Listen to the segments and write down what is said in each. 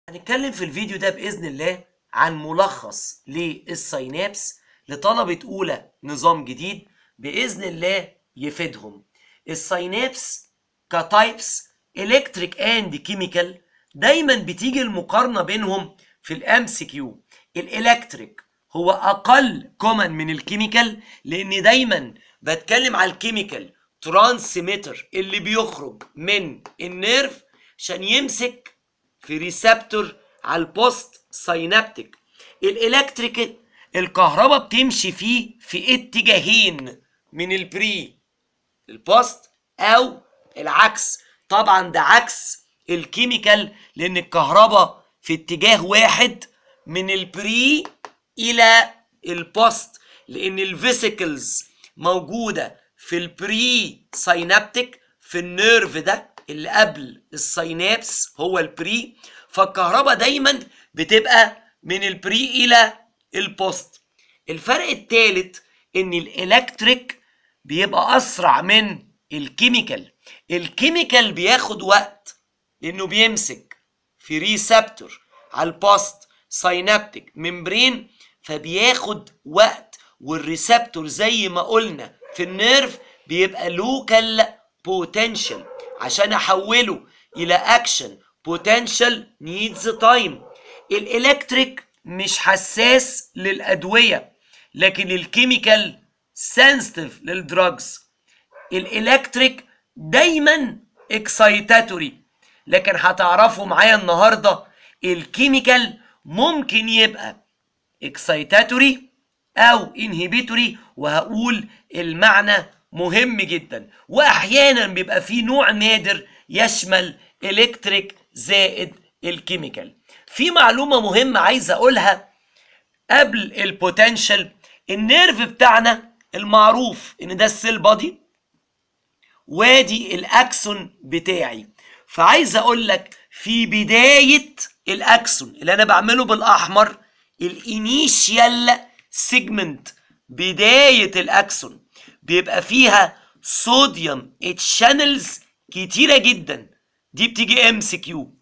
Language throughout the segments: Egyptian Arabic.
هنتكلم في الفيديو ده بإذن الله عن ملخص للساينابس لطلبة أولى نظام جديد بإذن الله يفيدهم الساينابس كتايبس إلكتريك أند كيميكال دايما بتيجي المقارنة بينهم في الام سي كيو الإلكتريك هو أقل كومن من الكيميكال لأن دايما بتكلم على الكيميكال ترانسميتر اللي بيخرج من النيرف عشان يمسك في ريسبتور على البوست ساينابتيك الالكتريك الكهرباء بتمشي فيه في اتجاهين من البري البوست او العكس طبعا ده عكس الكيميكال لان الكهرباء في اتجاه واحد من البري الى البوست لان الفيسيكلز موجوده في البري ساينابتيك في النيرف ده اللي قبل الساينابس هو البري فالكهرباء دايما بتبقى من البري الى البوست الفرق الثالث ان الالكتريك بيبقى اسرع من الكيميكال الكيميكال بياخد وقت انه بيمسك في ريسبتور على البوست ساينابتيك ممبرين فبياخد وقت والريسبتور زي ما قلنا في النيرف بيبقى لوكال بوتنشال عشان احوله الى اكشن بوتنشال نيدز تايم الالكتريك مش حساس للادويه لكن الكيميكال سنسيتيف للدراجز الالكتريك دايما اكسايتاتوري لكن هتعرفوا معايا النهارده الكيميكال ممكن يبقى اكسايتاتوري او انهبيتوري وهقول المعنى مهم جدا واحيانا بيبقى في نوع نادر يشمل الكتريك زائد الكيميكال في معلومه مهمه عايز اقولها قبل البوتنشال النيرف بتاعنا المعروف ان ده السيل بادي وادي الاكسون بتاعي فعايز اقول لك في بدايه الاكسون اللي انا بعمله بالاحمر الانيشيال سيجمنت بدايه الاكسون بيبقى فيها صوديوم اتشانلز كتيره جدا دي بتيجي ام سي كيو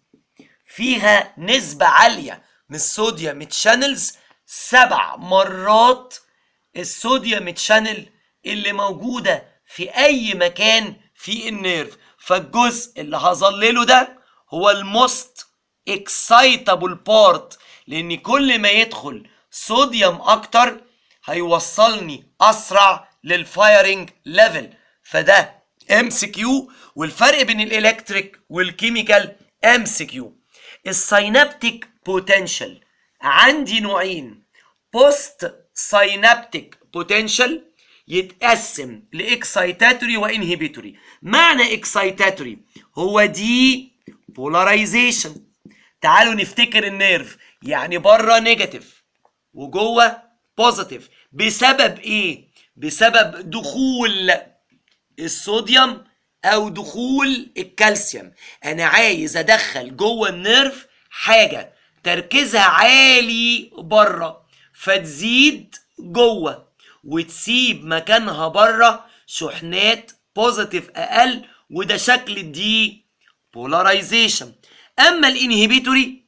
فيها نسبه عاليه من الصوديوم اتشانلز سبع مرات الصوديوم اتشانل اللي موجوده في اي مكان في النيرف فالجزء اللي هظلله ده هو الموست اكسايتابل بارت لان كل ما يدخل صوديوم اكتر هيوصلني اسرع للفايرنج ليفل فده ام سي كيو والفرق بين الالكتريك والكيميكال ام سي كيو الساينابتيك بوتنشال عندي نوعين بوست ساينابتيك بوتنشال يتقسم لاكسايتاتوري وانهبيتوري معنى اكسايتاتوري هو دي بولاريزيشن تعالوا نفتكر النيرف يعني بره نيجاتيف وجوه بوزيتيف بسبب ايه بسبب دخول الصوديوم او دخول الكالسيوم انا عايز ادخل جوه النيرف حاجه تركيزها عالي بره فتزيد جوه وتسيب مكانها بره شحنات بوزيتيف اقل وده شكل الدي بولاريزيشن اما الانهبيتوري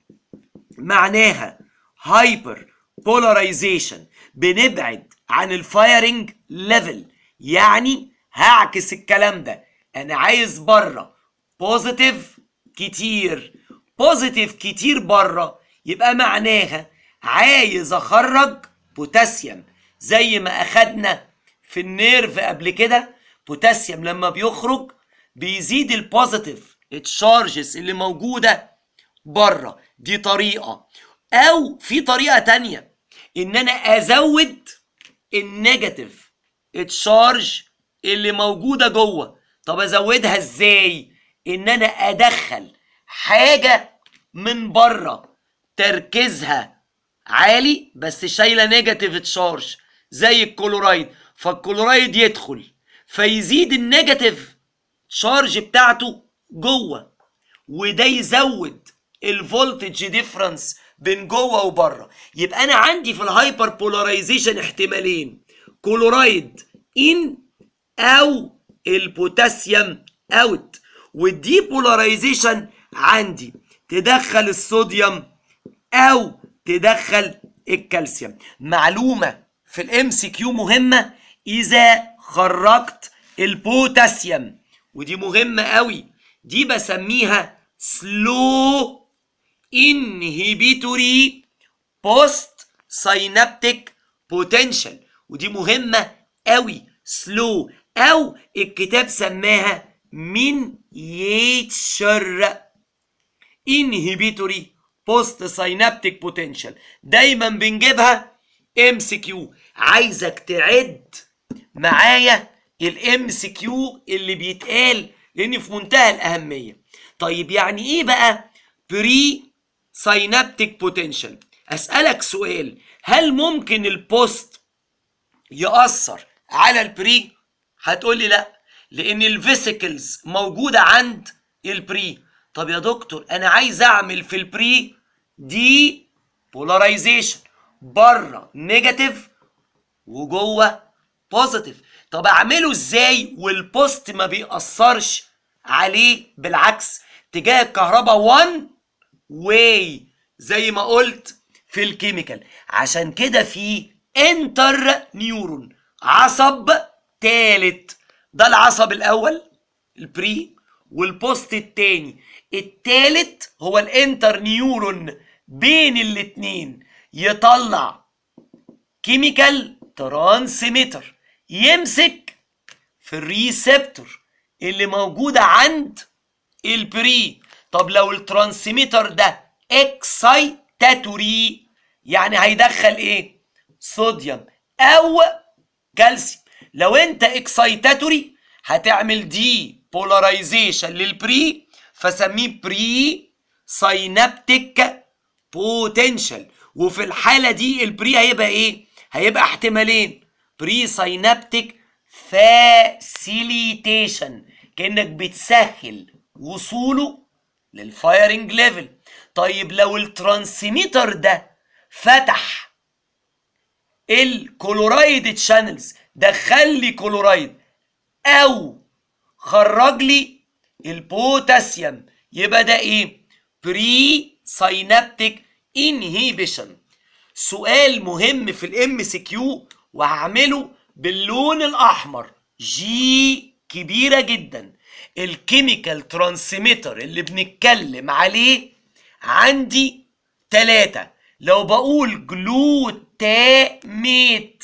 معناها هايبر بولاريزيشن بنبعد عن الفايرنج ليفل يعني هعكس الكلام ده انا عايز بره بوزيتيف كتير بوزيتيف كتير بره يبقى معناها عايز اخرج بوتاسيوم زي ما اخدنا في النيرف قبل كده بوتاسيوم لما بيخرج بيزيد البوزيتيف التشارجز اللي موجوده بره دي طريقه او في طريقه تانية ان انا ازود النيجاتيف التشارج اللي موجوده جوه طب ازودها ازاي ان انا ادخل حاجه من بره تركيزها عالي بس شايله نيجاتيف تشارج زي الكلورايد فالكلورايد يدخل فيزيد النيجاتيف تشارج بتاعته جوه وده يزود الفولتج ديفرنس بين جوه وبره يبقى انا عندي في الهايبر بولاريزيشن احتمالين كلورايد ان او البوتاسيوم اوت والدي بولاريزيشن عندي تدخل الصوديوم او تدخل الكالسيوم معلومه في الام سي كيو مهمه اذا خرجت البوتاسيوم ودي مهمه قوي دي بسميها سلو انهبيتوري بوست ساينابتيك بوتنشال ودي مهمه قوي سلو او الكتاب سماها من يتشر انهبيتوري بوست ساينابتيك بوتنشال دايما بنجيبها ام سي كيو عايزك تعد معايا الام سي كيو اللي بيتقال لان في منتهى الاهميه طيب يعني ايه بقى بري ساينابتيك بوتنشال اسالك سؤال هل ممكن البوست ياثر على البري هتقول لي لا لان الفيسيكلز موجوده عند البري طب يا دكتور انا عايز اعمل في البري دي بولاريزيشن بره نيجاتيف وجوه بوزيتيف طب اعمله ازاي والبوست ما بيأثرش عليه بالعكس تجاه الكهرباء 1 واي زي ما قلت في الكيميكال عشان كده في انتر نيورون عصب تالت ده العصب الاول البري والبوست التاني التالت هو الانتر نيورون بين الاتنين يطلع كيميكال ترانسميتر يمسك في الريسبتور اللي موجودة عند البري طب لو الترانسميتر ده اكسايتاتوري يعني هيدخل ايه صوديوم او كالسيوم لو انت اكسايتاتوري هتعمل دي بولاريزيشن للبري فسميه بري ساينابتيك بوتنشال وفي الحاله دي البري هيبقى ايه هيبقى احتمالين بري ساينابتيك فاسيليتيشن كانك بتسهل وصوله للفايرنج ليفل طيب لو الترانسميتر ده فتح الكلورايد تشانلز دخل لي كلورايد او خرج لي البوتاسيوم يبقى ده ايه بري ساينابتيك انهيبيشن سؤال مهم في الام سي كيو وهعمله باللون الاحمر جي كبيره جدا الكيميكال ترانسميتر اللي بنتكلم عليه عندي ثلاثة لو بقول جلوتاميت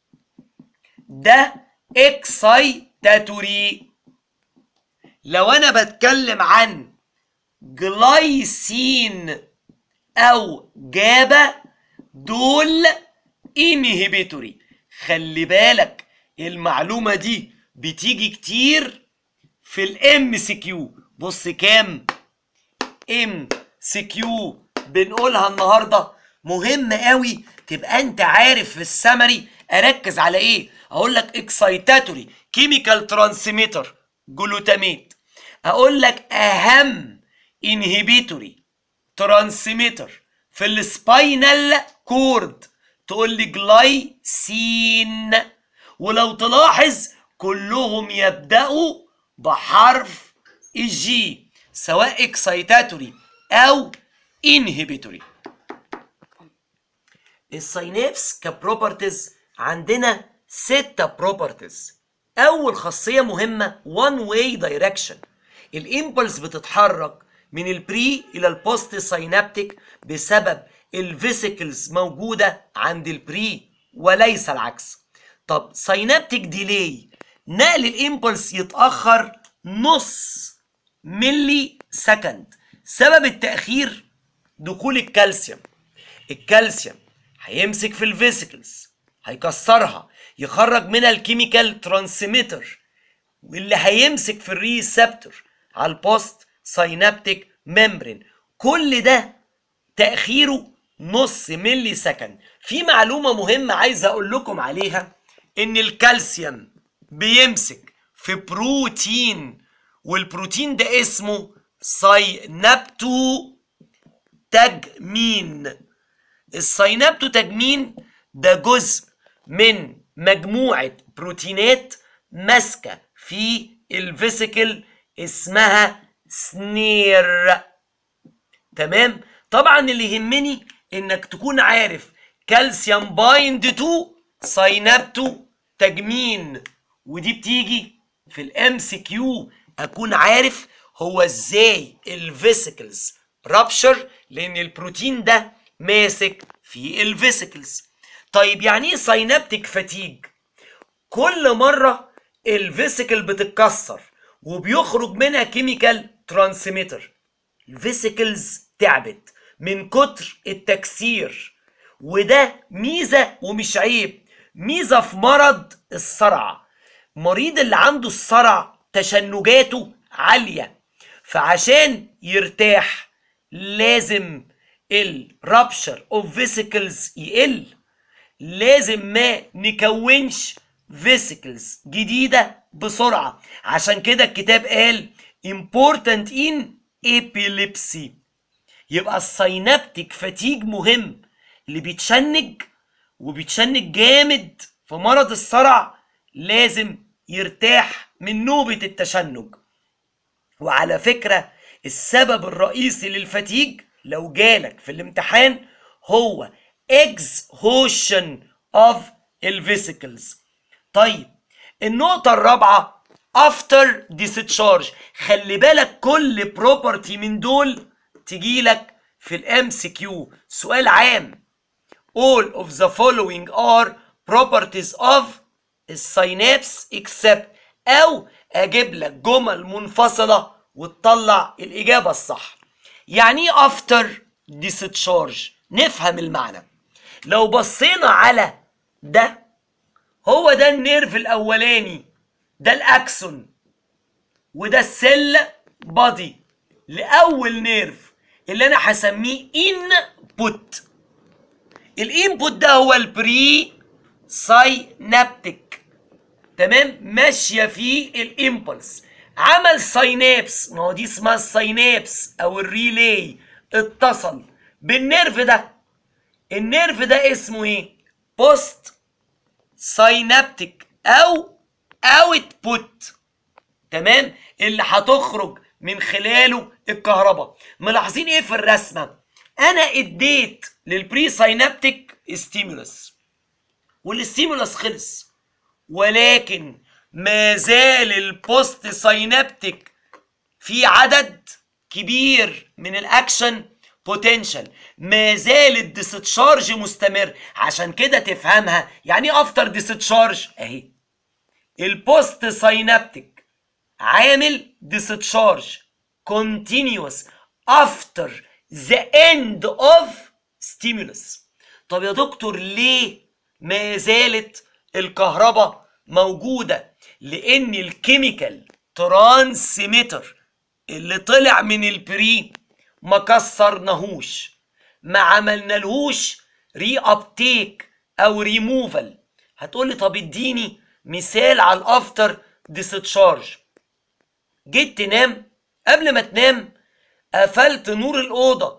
ده اكسايتاتوري لو انا بتكلم عن جلايسين او جابا دول انهبيتوري خلي بالك المعلومة دي بتيجي كتير في الام سي كيو بص كام ام سي كيو بنقولها النهارده مهم قوي تبقى انت عارف في السمري اركز على ايه اقول لك اكسايتاتوري كيميكال ترانسميتر جلوتاميت اقول لك اهم انهبيتوري ترانسميتر في السباينال كورد تقول لي جلايسين ولو تلاحظ كلهم يبداوا بحرف الجي سواء اكسايتاتوري او انهبيتوري الساينابس كبروبرتيز عندنا ستة بروبرتيز اول خاصيه مهمه وان واي دايركشن الامبلس بتتحرك من البري الى البوست ساينابتيك بسبب الفيسيكلز موجوده عند البري وليس العكس طب ساينابتيك ديلي نقل الامبلس يتاخر نص ملي سكند سبب التاخير دخول الكالسيوم الكالسيوم هيمسك في الفيسيكلز هيكسرها يخرج منها الكيميكال ترانسميتر واللي هيمسك في الريسبتور على البوست ساينابتيك ممبرين كل ده تأخيره نص ملي سكند في معلومة مهمة عايز أقول لكم عليها إن الكالسيوم بيمسك في بروتين والبروتين ده اسمه ساينابتو تجمين الساينابتو تجمين ده جزء من مجموعة بروتينات ماسكة في الفيسيكل اسمها سنير تمام طبعا اللي يهمني انك تكون عارف كالسيوم بايند تو ساينابتو تجمين ودي بتيجي في الام سي كيو اكون عارف هو ازاي الفيسيكلز رابشر لان البروتين ده ماسك في الفيسيكلز طيب يعني ايه ساينابتيك فاتيج كل مره الفيسيكل بتتكسر وبيخرج منها كيميكال ترانسميتر الفيسيكلز تعبت من كتر التكسير وده ميزه ومش عيب ميزه في مرض الصرع مريض اللي عنده الصرع تشنجاته عاليه فعشان يرتاح لازم الرابشر اوف فيسيكلز يقل لازم ما نكونش فيسيكلز جديده بسرعه عشان كده الكتاب قال important in epilepsy يبقى الساينابتيك فاتيج مهم اللي بيتشنج وبيتشنج جامد في مرض الصرع لازم يرتاح من نوبة التشنج وعلى فكرة السبب الرئيسي للفتيج لو جالك في الامتحان هو exhaustion of الفيسيكلز طيب النقطة الرابعة after discharge خلي بالك كل بروبرتي من دول تجيلك في الام سي كيو سؤال عام all of the following are properties of الساينابس except او اجيب لك جمل منفصلة وتطلع الاجابة الصح يعني ايه after discharge نفهم المعنى لو بصينا على ده هو ده النيرف الاولاني ده الاكسون وده السيل بادي لاول نيرف اللي انا هسميه انبوت الانبوت ده هو البري ساينابتيك تمام ماشيه فيه الامبلس عمل ساينابس ما هو دي اسمها الساينابس او الريلاي اتصل بالنيرف ده النيرف ده اسمه ايه بوست ساينابتيك او اوتبوت تمام اللي هتخرج من خلاله الكهرباء ملاحظين ايه في الرسمه انا اديت للبري ساينابتيك ستيمولس والستيمولس خلص ولكن ما زال البوست ساينابتيك في عدد كبير من الاكشن بوتنشال ما زال الديستشارج مستمر عشان كده تفهمها يعني ايه افتر ديستشارج اهي البوست ساينابتيك عامل discharge continuous after the end of stimulus طب يا دكتور ليه ما زالت الكهرباء موجودة لأن الكيميكال ترانسميتر اللي طلع من البري ما كسرناهوش ما عملنالهوش ري ابتيك او ريموفال هتقولي طب اديني مثال على الافتر ديستشارج جيت تنام قبل ما تنام قفلت نور الأوضة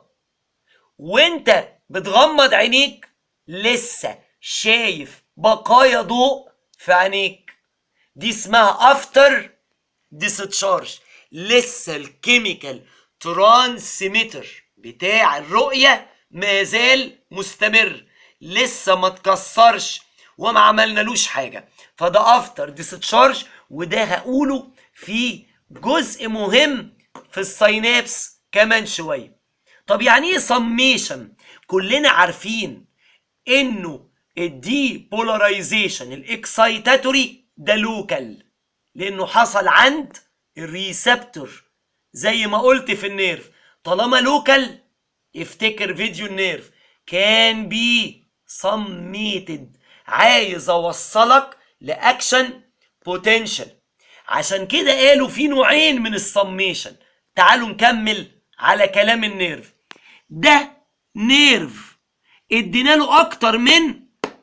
وانت بتغمض عينيك لسه شايف بقايا ضوء في عينيك دي اسمها افتر ديستشارج لسه الكيميكال ترانسميتر بتاع الرؤية ما زال مستمر لسه ما تكسرش وما عملنالوش حاجة فده افتر ديستشارج وده هقوله في جزء مهم في الساينابس كمان شويه طب يعني ايه سميشن كلنا عارفين انه الدي بولاريزيشن الاكسايتاتوري ده لوكال لانه حصل عند الريسبتور زي ما قلت في النيرف طالما لوكال افتكر فيديو النيرف كان بي سميتد عايز اوصلك لاكشن بوتنشال عشان كده قالوا في نوعين من السميشن تعالوا نكمل على كلام النيرف ده نيرف ادينا له اكتر من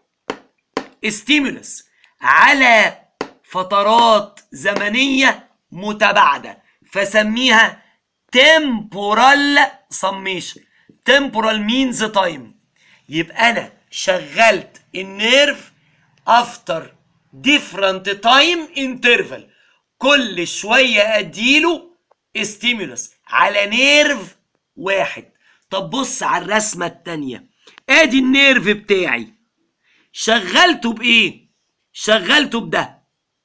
ستيمولس على فترات زمنية متباعدة فسميها temporal summation temporal means time يبقى انا شغلت النيرف after different time interval كل شوية اديله ستيمولس على نيرف واحد طب بص على الرسمة التانية ادي النيرف بتاعي شغلته بايه شغلته بده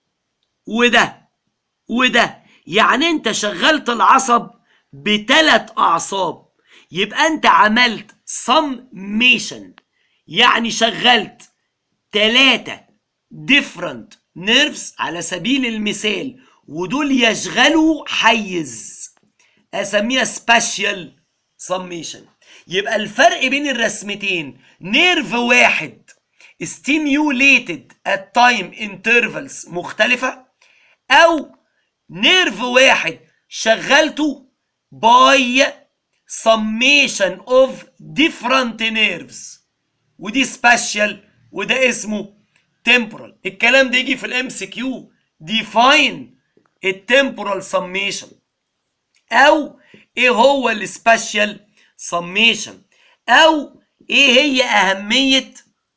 وده وده يعني انت شغلت العصب بثلاث اعصاب يبقى انت عملت summation يعني شغلت ثلاثة different nerves على سبيل المثال ودول يشغلوا حيز اسميها سبيشال summation يبقى الفرق بين الرسمتين نيرف واحد stimulated at time intervals مختلفة أو نيرف واحد شغلته by summation of different nerves ودي سبيشال وده اسمه temporal الكلام ده يجي في الام سي كيو define التمبورال summation او ايه هو السبيشال summation او ايه هي اهميه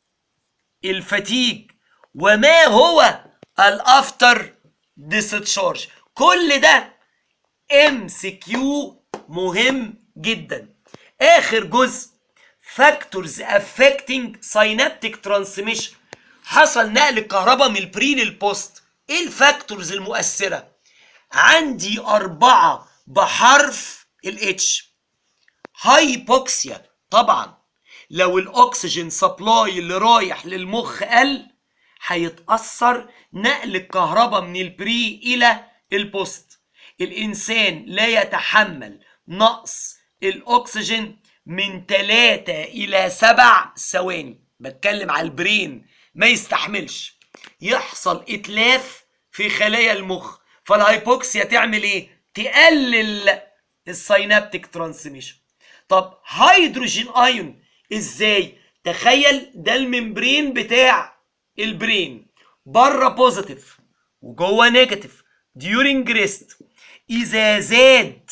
الفتيج وما هو الافتر discharge كل ده ام سي كيو مهم جدا اخر جزء فاكتورز affecting synaptic transmission حصل نقل الكهرباء من البري للبوست ايه الفاكتورز المؤثره عندي اربعه بحرف الاتش هايبوكسيا طبعا لو الاكسجين سبلاي اللي رايح للمخ قل هيتاثر نقل الكهرباء من البري الى البوست الانسان لا يتحمل نقص الاكسجين من 3 الى 7 ثواني بتكلم على البرين ما يستحملش يحصل اتلاف في خلايا المخ فالهايبوكسيا تعمل ايه تقلل السينابتيك ترانسميشن طب هيدروجين ايون ازاي تخيل ده الممبرين بتاع البرين بره بوزيتيف وجوه نيجاتيف ديورنج ريست اذا زاد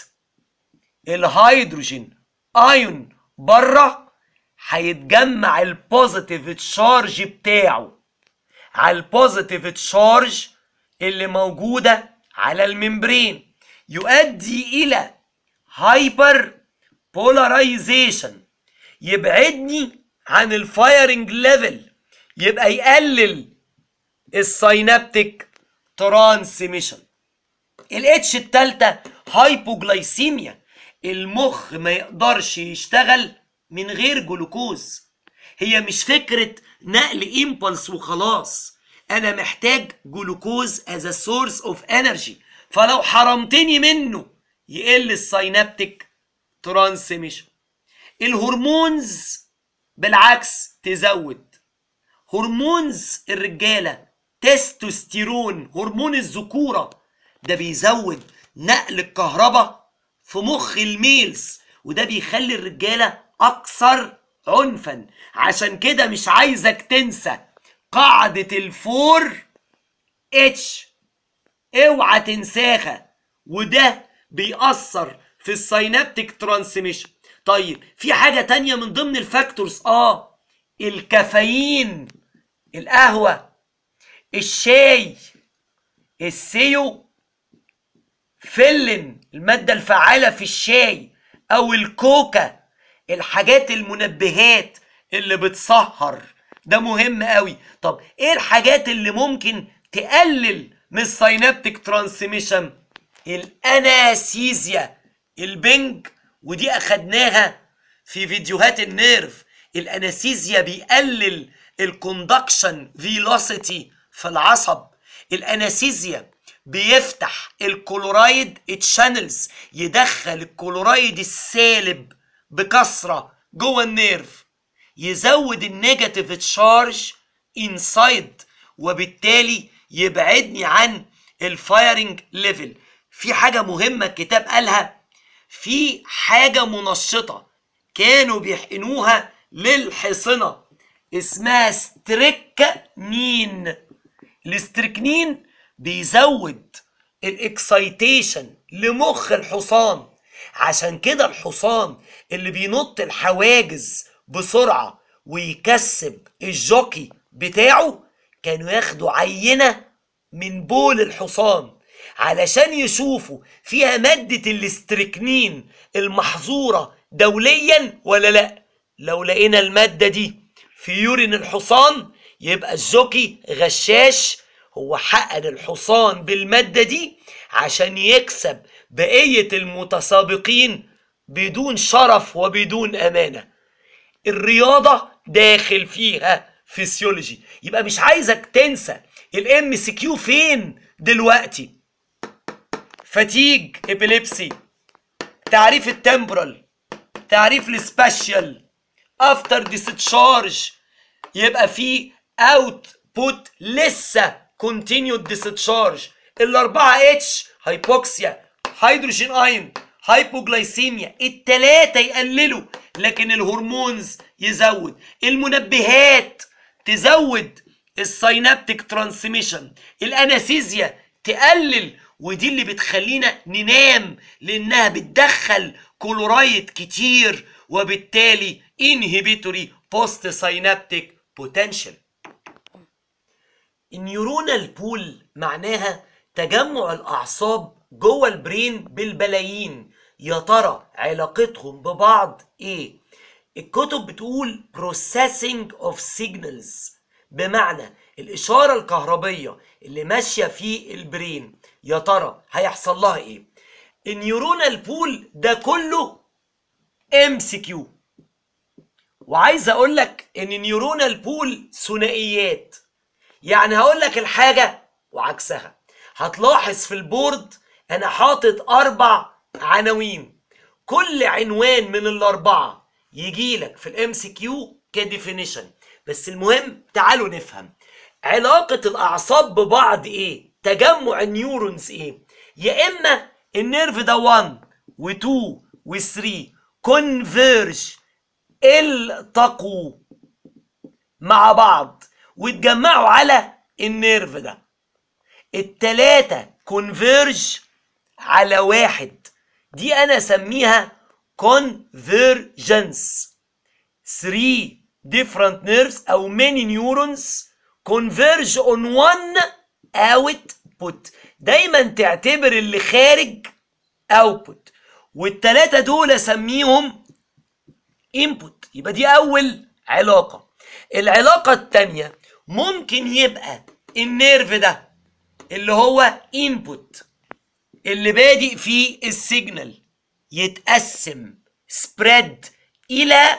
الهيدروجين ايون بره هيتجمع البوزيتيف تشارج بتاعه على البوزيتيف تشارج اللي موجوده على الممبرين يؤدي الى هايبر بولاريزيشن يبعدني عن الفايرنج ليفل يبقى يقلل السينابتيك ترانسميشن الاتش التالتة هايبوجلايسيميا المخ ما يقدرش يشتغل من غير جلوكوز هي مش فكرة نقل امبلس وخلاص انا محتاج جلوكوز as a source of energy فلو حرمتني منه يقل السينابتيك ترانسميشن الهرمونز بالعكس تزود هرمونز الرجاله تستوستيرون هرمون الذكوره ده بيزود نقل الكهرباء في مخ الميلز وده بيخلي الرجاله اكثر عنفا عشان كده مش عايزك تنسى قاعده الفور اتش اوعى تنساها وده بيأثر في السينابتيك ترانسميشن طيب في حاجة تانية من ضمن الفاكتورز اه الكافيين القهوة الشاي السيو فلن المادة الفعالة في الشاي او الكوكا الحاجات المنبهات اللي بتسهر ده مهم قوي طب ايه الحاجات اللي ممكن تقلل من السينابتيك ترانسميشن الاناسيزيا البنج ودي اخدناها في فيديوهات النيرف الاناسيزيا بيقلل الكوندكشن فيلوسيتي في العصب الاناسيزيا بيفتح الكلورايد تشانلز يدخل الكلورايد السالب بكثره جوه النيرف يزود النيجاتيف تشارج انسايد وبالتالي يبعدني عن الفايرنج ليفل في حاجه مهمه الكتاب قالها في حاجه منشطه كانوا بيحقنوها للحصنه اسمها ستريكنين الاستركنين بيزود الاكسايتيشن لمخ الحصان عشان كده الحصان اللي بينط الحواجز بسرعة ويكسب الجوكي بتاعه كانوا ياخدوا عينة من بول الحصان علشان يشوفوا فيها مادة الاستركنين المحظورة دوليا ولا لا لو لقينا المادة دي في يورين الحصان يبقى الجوكي غشاش هو حقن الحصان بالمادة دي عشان يكسب بقية المتسابقين بدون شرف وبدون أمانة الرياضة داخل فيها فيسيولوجي يبقى مش عايزك تنسى الام سي كيو فين دلوقتي فتيج ابيليبسي تعريف التمبرال تعريف السبيشال افتر ديستشارج يبقى في اوتبوت لسه كونتينيود ديستشارج الاربعه اتش هايبوكسيا هيدروجين اين هايبوجلايسيميا التلاتة يقللوا لكن الهرمونز يزود المنبهات تزود السينابتيك ترانسميشن الانستيزيا تقلل ودي اللي بتخلينا ننام لانها بتدخل كلورايد كتير وبالتالي انهبيتوري بوست سينابتيك بوتنشال النيورونال بول معناها تجمع الاعصاب جوه البرين بالبلايين يا ترى علاقتهم ببعض ايه الكتب بتقول processing of signals بمعنى الإشارة الكهربية اللي ماشية في البرين يا ترى هيحصل لها ايه النيورونال بول ده كله ام سي كيو وعايز اقول لك ان النيورونال بول ثنائيات يعني هقول لك الحاجة وعكسها هتلاحظ في البورد انا حاطط اربع عناوين كل عنوان من الاربعه يجي لك في الام سي كيو كديفينيشن بس المهم تعالوا نفهم علاقه الاعصاب ببعض ايه تجمع النيورونز ايه يا اما النيرف ده 1 و2 و3 كونفيرج التقوا مع بعض واتجمعوا على النيرف ده التلاتة كونفيرج على واحد دي انا اسميها convergence 3 different nerves او many neurons converge on one output دايما تعتبر اللي خارج output والتلاتة دول اسميهم input يبقى دي اول علاقة العلاقة التانية ممكن يبقى النيرف ده اللي هو input اللي بادئ فيه السيجنال يتقسم سبريد الى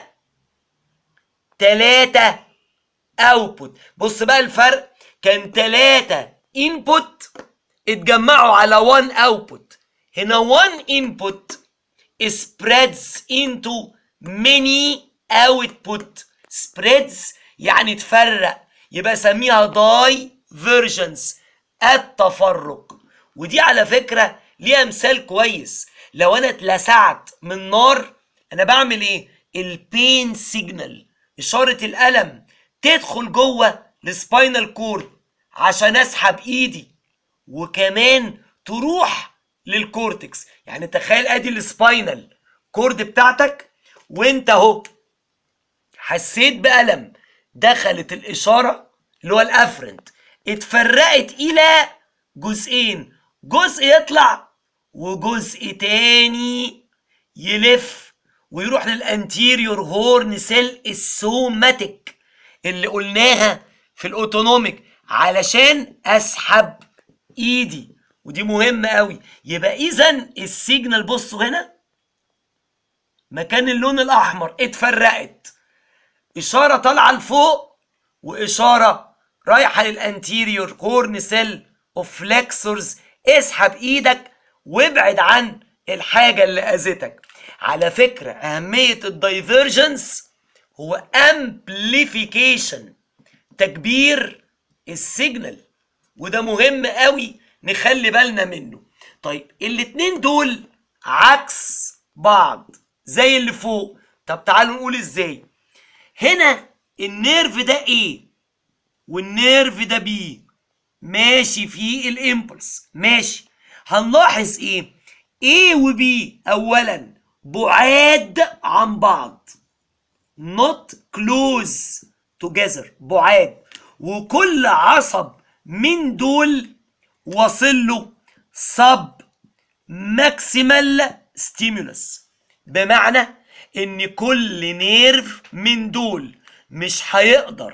تلاتة اوتبوت بص بقى الفرق كان تلاتة انبوت اتجمعوا على 1 اوتبوت هنا 1 input spreads into many output spreads يعني تفرق يبقى سميها divergence التفرق ودي على فكرة ليها مثال كويس لو انا اتلسعت من نار انا بعمل ايه البين سيجنال اشارة الالم تدخل جوه السباينال كورد عشان اسحب ايدي وكمان تروح للكورتكس يعني تخيل ادي السباينال كورد بتاعتك وانت اهو حسيت بألم دخلت الإشارة اللي هو الأفرنت اتفرقت إلى جزئين جزء يطلع وجزء تاني يلف ويروح للانتيريور هورن سيل السوماتيك اللي قلناها في الاوتونوميك علشان اسحب ايدي ودي مهمة قوي يبقى اذا السيجنال بصوا هنا مكان اللون الاحمر اتفرقت اشارة طالعة لفوق واشارة رايحة للانتيريور هورن سيل اوف فليكسورز اسحب ايدك وابعد عن الحاجة اللي اذتك على فكرة اهمية الدايفرجنس هو امبليفيكيشن تكبير السيجنال وده مهم قوي نخلي بالنا منه طيب الاتنين دول عكس بعض زي اللي فوق طب تعالوا نقول ازاي هنا النيرف ده ايه والنيرف ده بي ماشي فيه الامبلس ماشي هنلاحظ ايه A و B اولا بعاد عن بعض not close together بعاد وكل عصب من دول واصل له sub maximal stimulus بمعنى ان كل نيرف من دول مش هيقدر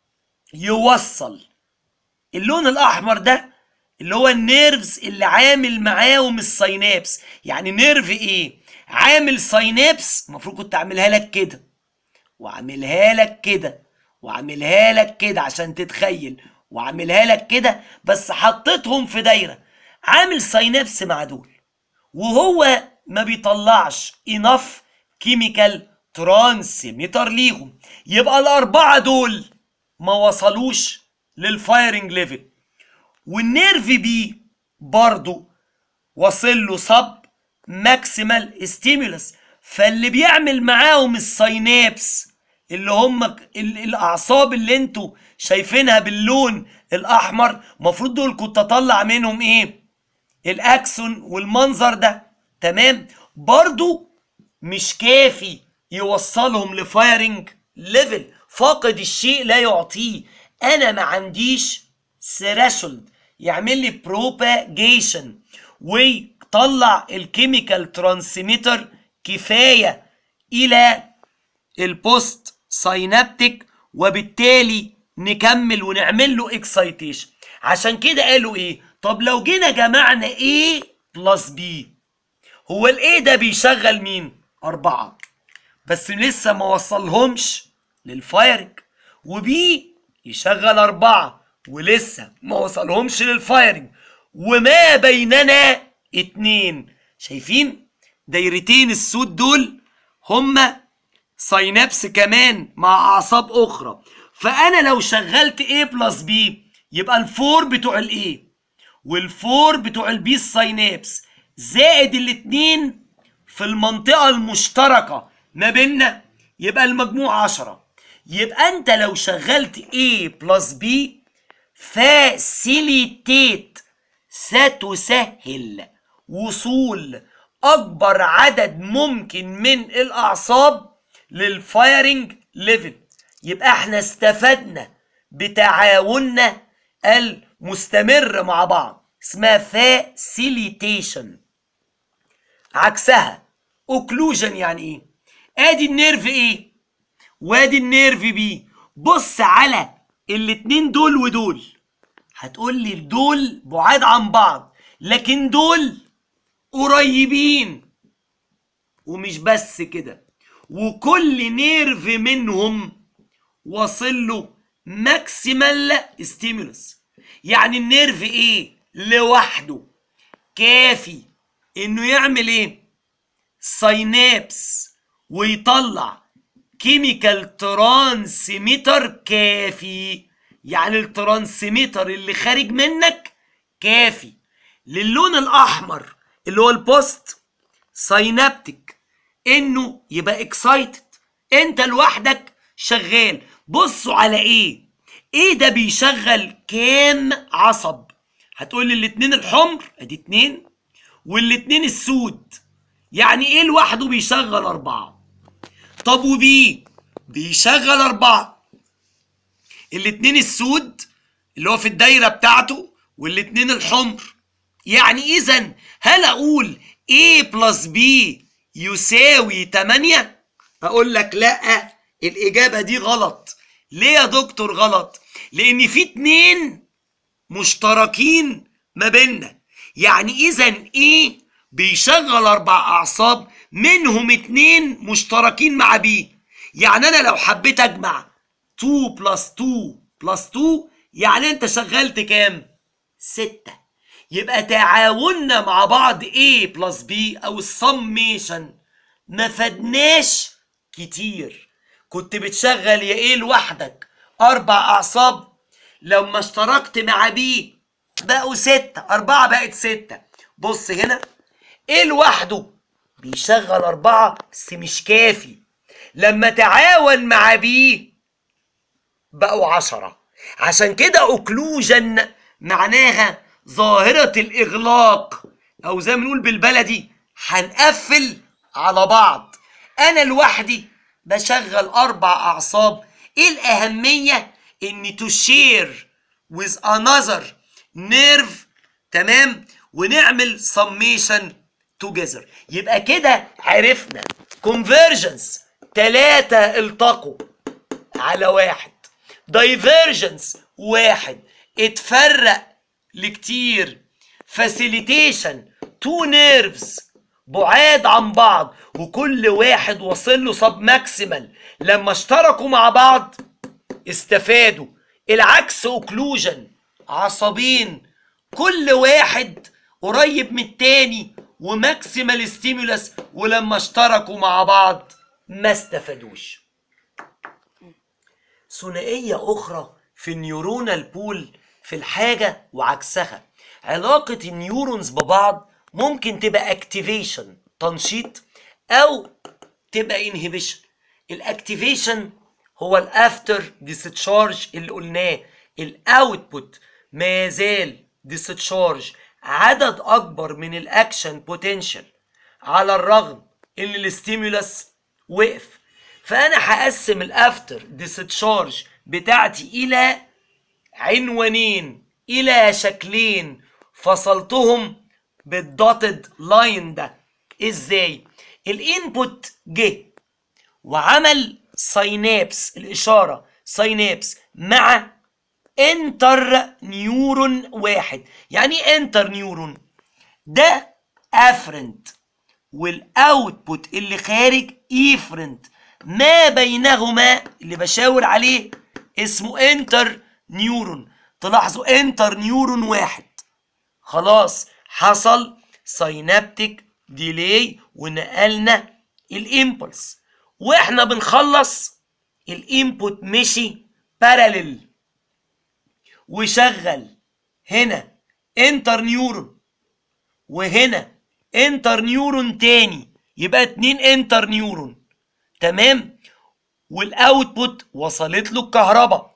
يوصل اللون الاحمر ده اللي هو النيرفز اللي عامل معاهم الساينابس يعني نيرف ايه عامل ساينابس المفروض كنت اعملها لك كده واعملها لك كده واعملها لك كده عشان تتخيل واعملها لك كده بس حطيتهم في دايره عامل ساينابس مع دول وهو ما بيطلعش انف كيميكال ترانسميتر ليهم يبقى الاربعه دول ما وصلوش للفايرنج ليفل والنيرف بي برضو واصل له صب ماكسيمال ستيمولس فاللي بيعمل معاهم الساينابس اللي هم ال- الاعصاب اللي انتوا شايفينها باللون الاحمر المفروض دول كنت اطلع منهم ايه الاكسون والمنظر ده تمام برضو مش كافي يوصلهم لفايرنج ليفل فاقد الشيء لا يعطيه انا ما عنديش ثريشولد يعمل لي بروباجيشن ويطلع الكيميكال ترانسميتر كفايه الى البوست ساينابتيك وبالتالي نكمل ونعمل له اكسايتيشن عشان كده قالوا ايه طب لو جينا جمعنا A بلس B هو الايه ده بيشغل مين أربعة بس لسه ما وصلهمش للفايرنج وبي يشغل أربعة ولسه ما وصلهمش للفايرنج وما بيننا اتنين شايفين دايرتين السود دول هما ساينابس كمان مع اعصاب اخرى فانا لو شغلت A بلس B يبقى الفور بتوع الاي والفور بتوع البي الساينابس زائد الاتنين في المنطقة المشتركة ما بيننا يبقى المجموع عشرة يبقى انت لو شغلت A بلس B فاسيليتيت ستسهل وصول اكبر عدد ممكن من الاعصاب للفايرنج ليفل يبقى احنا استفدنا بتعاوننا المستمر مع بعض اسمها فاسيليتيشن عكسها اوكلوجن يعني ايه ادي النيرف ايه وادي النيرف بي بص على الاتنين دول ودول هتقول لي دول بعاد عن بعض لكن دول قريبين ومش بس كده وكل نيرف منهم واصل له ماكسيمال ستيمولس يعني النيرف ايه لوحده كافي انه يعمل ايه ساينابس ويطلع كيميكال ترانسميتر كافي يعني الترانسميتر اللي خارج منك كافي للون الاحمر اللي هو البوست ساينابتيك انه يبقى اكسايتد انت لوحدك شغال بصوا على ايه ايه ده بيشغل كام عصب هتقول لي الاتنين الحمر ادي اتنين والاتنين السود يعني ايه لوحده بيشغل اربعة طب وبي بيشغل اربعة الاتنين السود اللي هو في الدايرة بتاعته والاتنين الحمر يعني اذا هل اقول A بلس B يساوي 8 اقول لك لا الاجابة دي غلط ليه يا دكتور غلط لان في اتنين مشتركين ما بيننا يعني اذا A بيشغل اربع اعصاب منهم اتنين مشتركين مع B يعني انا لو حبيت اجمع 2 بلس 2 بلس 2 يعني انت شغلت كام 6 يبقى تعاوننا مع بعض A بلس B او السميشن ما فدناش كتير كنت بتشغل يا A لوحدك اربع اعصاب لما اشتركت مع B بقوا ستة أربعة بقت ستة بص هنا A لوحده بيشغل أربعة بس مش كافي لما تعاون مع B بقوا عشرة عشان كده اوكلوجن معناها ظاهرة الإغلاق أو زي ما نقول بالبلدي هنقفل على بعض أنا لوحدي بشغل أربع أعصاب إيه الأهمية إني تشير with another nerve تمام ونعمل summation together يبقى كده عرفنا كونفرجنس تلاتة التقوا على واحد دايفرجنس واحد اتفرق لكتير فاسيليتيشن تو نيرفز بعاد عن بعض وكل واحد وصل له سب ماكسيمال لما اشتركوا مع بعض استفادوا العكس اوكلوجن عصبين كل واحد قريب من التاني وماكسيمال ستيمولس ولما اشتركوا مع بعض ما استفادوش ثنائية أخرى في النيورونال بول في الحاجة وعكسها علاقة النيورونز ببعض ممكن تبقى اكتيفيشن تنشيط أو تبقى انهبيشن الاكتيفيشن هو الافتر ديستشارج اللي قلناه الاوتبوت ما يزال ديستشارج عدد اكبر من الاكشن بوتنشال على الرغم ان الاستيمولس وقف فانا هقسم الافتر ديستشارج بتاعتي الى عنوانين الى شكلين فصلتهم بالدوتد لاين ده ازاي الانبوت جه وعمل ساينابس الاشاره ساينابس مع انتر نيورون واحد يعني ايه انتر نيورون ده افرنت والاوتبوت اللي خارج ايفرنت ما بينهما اللي بشاور عليه اسمه انتر نيورون تلاحظوا انتر نيورون واحد خلاص حصل ساينابتيك ديلي ونقلنا الامبلس واحنا بنخلص الانبوت مشي باراليل وشغل هنا انتر نيورون وهنا انتر نيورون تاني يبقى اتنين انتر نيورون تمام والاوتبوت وصلت له الكهرباء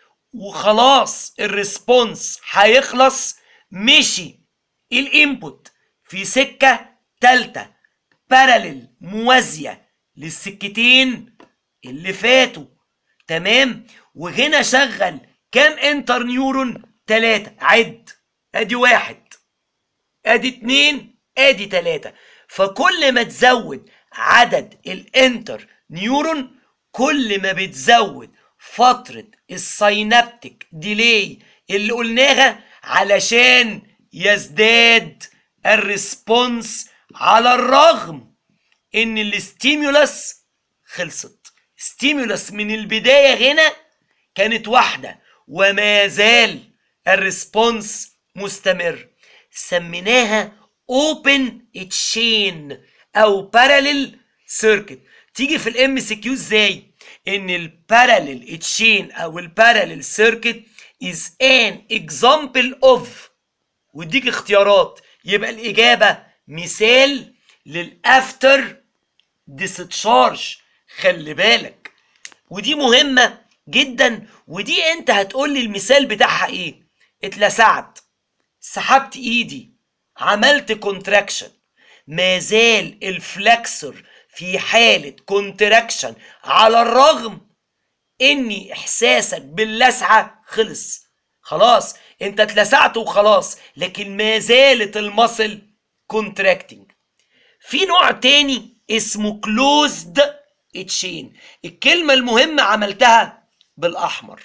وخلاص الريسبونس هيخلص مشي الانبوت في سكه تالته باراليل موازيه للسكتين اللي فاتوا تمام وهنا شغل كام انتر نيورون تلاتة عد ادي واحد ادي اتنين ادي تلاتة فكل ما تزود عدد الانتر نيورون كل ما بتزود فترة الساينابتيك ديلي اللي قلناها علشان يزداد الريسبونس على الرغم ان الاستيمولس خلصت ستيمولس من البداية هنا كانت واحدة وما زال الريسبونس مستمر سميناها اوبن تشين او باراليل سيركت تيجي في الام سي كيو ازاي ان الباراليل تشين او الباراليل سيركت is an example of واديك اختيارات يبقى الاجابه مثال للافتر ديستشارج خلي بالك ودي مهمه جدا ودي انت هتقول لي المثال بتاعها ايه اتلسعت سحبت ايدي عملت كونتراكشن ما زال الفلكسور في حالة كونتراكشن على الرغم اني احساسك باللسعة خلص خلاص انت اتلسعت وخلاص لكن ما زالت المصل كونتراكتنج في نوع تاني اسمه كلوزد تشين الكلمة المهمة عملتها بالاحمر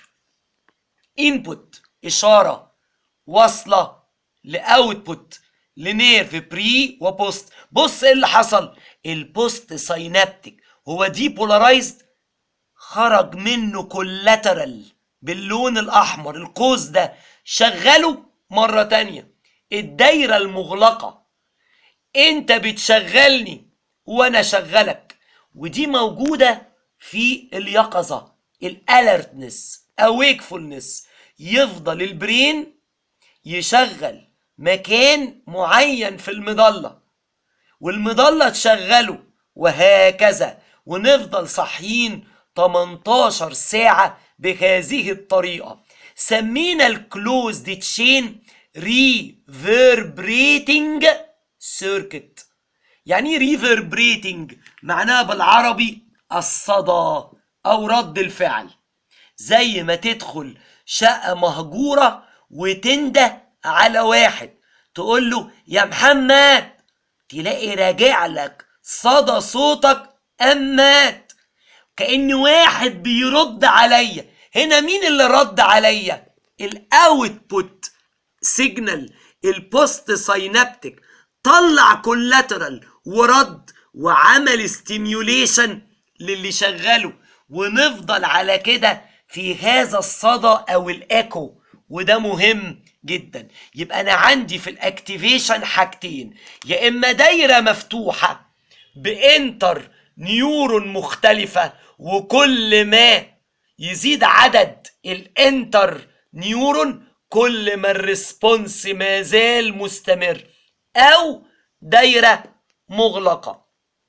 انبوت اشارة واصلة لاوتبوت لنيرف بري وبوست بص ايه اللي حصل البوست ساينابتيك هو دي بولارايزد خرج منه كولاترال باللون الاحمر القوس ده شغله مرة تانية الدايرة المغلقة انت بتشغلني وانا شغلك ودي موجودة في اليقظة الالرتنس اويكفولنس يفضل البرين يشغل مكان معين في المظلة والمظلة تشغله وهكذا ونفضل صاحيين 18 ساعة بهذه الطريقة سمينا الكلوزد تشين ريفربريتنج سيركت يعني ايه ريفربريتنج معناها بالعربي الصدى او رد الفعل زي ما تدخل شقة مهجورة وتنده على واحد تقول له يا محمد تلاقي راجع لك صدى صوتك أمات كأن واحد بيرد عليا هنا مين اللي رد عليا الاوتبوت سيجنال البوست ساينابتيك طلع كولاترال ورد وعمل ستيميوليشن للي شغله ونفضل على كده في هذا الصدى او الايكو وده مهم جدا يبقى انا عندي في الاكتيفيشن حاجتين يا اما دايره مفتوحه بانتر نيورون مختلفه وكل ما يزيد عدد الانتر نيورون كل ما الريسبونس ما زال مستمر او دايره مغلقه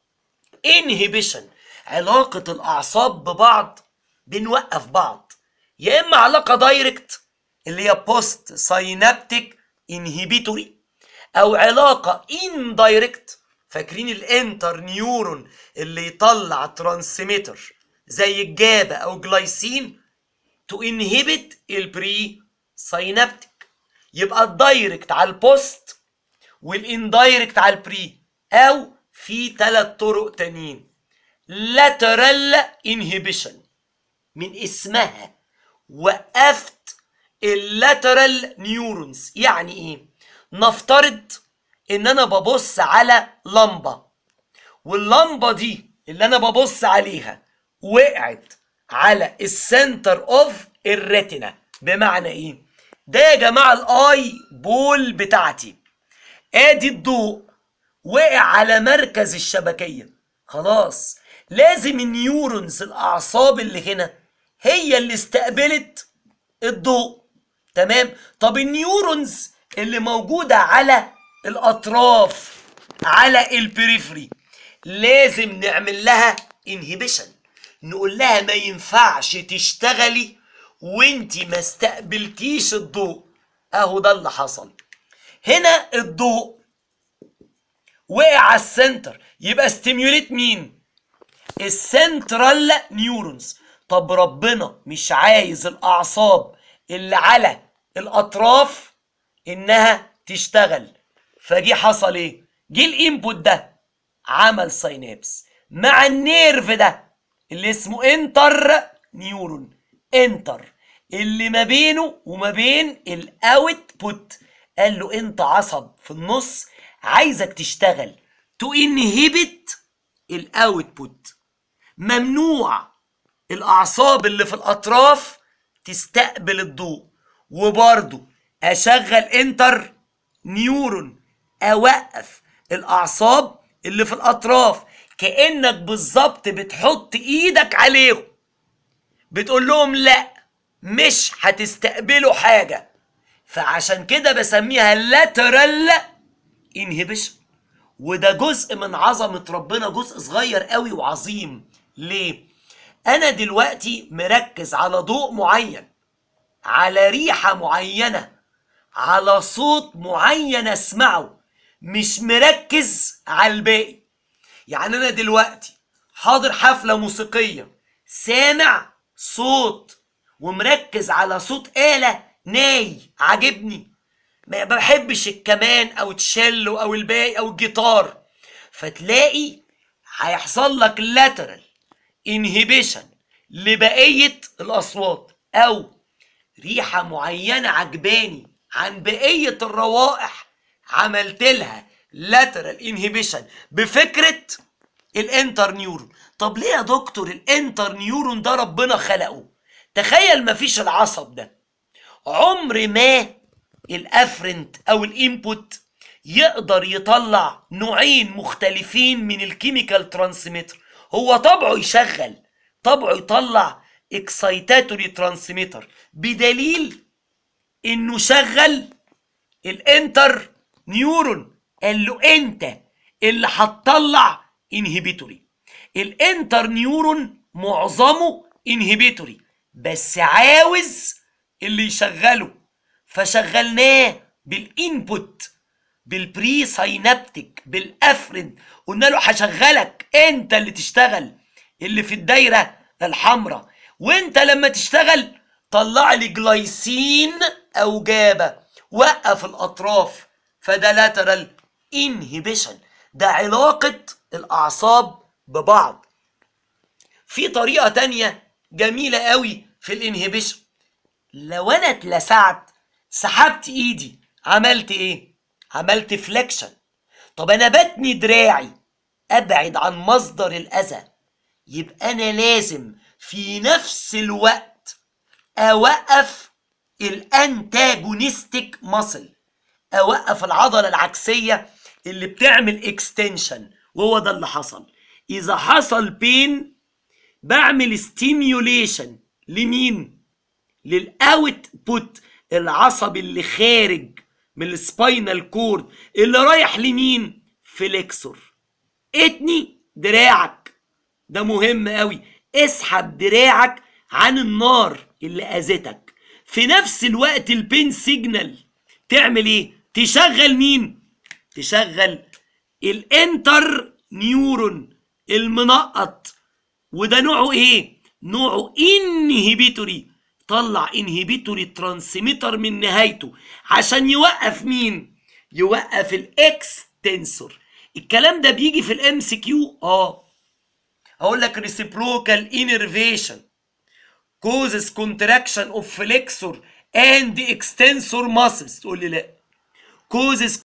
انهبيشن علاقه الاعصاب ببعض بنوقف بعض يا اما علاقه دايركت اللي هي بوست ساينابتيك انهبيتوري او علاقه اندايركت فاكرين الانتر نيورون اللي يطلع ترانسميتر زي الجابا او جلايسين تو انهبت البري ساينابتيك يبقى الدايركت على البوست والاندايركت على البري او في ثلاث طرق تانيين lateral inhibition من اسمها وقفت اللاترال نيورونز يعني ايه نفترض ان انا ببص على لمبه واللمبه دي اللي انا ببص عليها وقعت على السنتر اوف الريتنا بمعنى ايه ده يا جماعه الاي بول بتاعتي ادي الضوء وقع على مركز الشبكيه خلاص لازم النيورونز الاعصاب اللي هنا هي اللي استقبلت الضوء تمام طب النيورونز اللي موجوده على الاطراف على البريفري لازم نعمل لها انهبيشن نقول لها ما ينفعش تشتغلي وانت ما استقبلتيش الضوء اهو ده اللي حصل هنا الضوء وقع على السنتر يبقى ستيميوليت مين السنترال نيورونز طب ربنا مش عايز الاعصاب اللي على الاطراف انها تشتغل فجي حصل ايه جه الانبوت ده عمل ساينابس مع النيرف ده اللي اسمه انتر نيورون انتر اللي ما بينه وما بين الاوتبوت قال له انت عصب في النص عايزك تشتغل تو انهبت الاوتبوت ممنوع الاعصاب اللي في الاطراف تستقبل الضوء وبرضه اشغل انتر نيورون اوقف الاعصاب اللي في الاطراف كانك بالظبط بتحط ايدك عليهم بتقول لهم لا مش هتستقبلوا حاجه فعشان كده بسميها لاترال انهبيشن وده جزء من عظمه ربنا جزء صغير قوي وعظيم ليه انا دلوقتي مركز على ضوء معين على ريحه معينه على صوت معين اسمعه مش مركز على الباقي يعني انا دلوقتي حاضر حفله موسيقيه سامع صوت ومركز على صوت آلة ناي عاجبني ما بحبش الكمان او التشيلو او الباقي او الجيتار فتلاقي هيحصل لك لاترال انهبيشن لبقية الاصوات او ريحة معينة عجباني عن بقية الروائح عملت لها lateral inhibition بفكرة الانتر نيورون طب ليه يا دكتور الانتر نيورون ده ربنا خلقه تخيل مفيش العصب ده عمر ما الافرنت او الانبوت يقدر يطلع نوعين مختلفين من الكيميكال ترانسميتر هو طبعه يشغل طبعه يطلع اكسايتاتوري ترانسميتر بدليل انه شغل الانتر نيورون قال له انت اللي هتطلع انهبيتوري الانتر نيورون معظمه انهبيتوري بس عاوز اللي يشغله فشغلناه بالانبوت بالبري ساينابتيك بالافرد قلنا له هشغلك انت اللي تشتغل اللي في الدايره الحمراء وانت لما تشتغل طلع لي جلايسين او جابه وقف الاطراف فده لاترال انهبيشن ده علاقه الاعصاب ببعض في طريقه تانية جميله قوي في الانهبيشن لو انا اتلسعت سحبت ايدي عملت ايه عملت فليكشن طب انا بتني دراعي ابعد عن مصدر الاذى يبقى انا لازم في نفس الوقت اوقف الانتاجونستيك ماسل اوقف العضله العكسيه اللي بتعمل اكستنشن وهو ده اللي حصل اذا حصل بين بعمل ستيميوليشن لمين للاوت بوت العصبي اللي خارج من السباينال كورد اللي رايح لمين فليكسور اتني دراعك ده مهم قوي اسحب دراعك عن النار اللي اذتك في نفس الوقت البين سيجنال تعمل ايه تشغل مين تشغل الانتر نيورون المنقط وده نوعه ايه نوعه انهبيتوري طلع انهبيتوري ترانسميتر من نهايته عشان يوقف مين يوقف الاكستنسور الكلام ده بيجي في الام سي كيو اه اقول لك reciprocal innervation causes contraction of flexor and extensor muscles تقول لي لا causes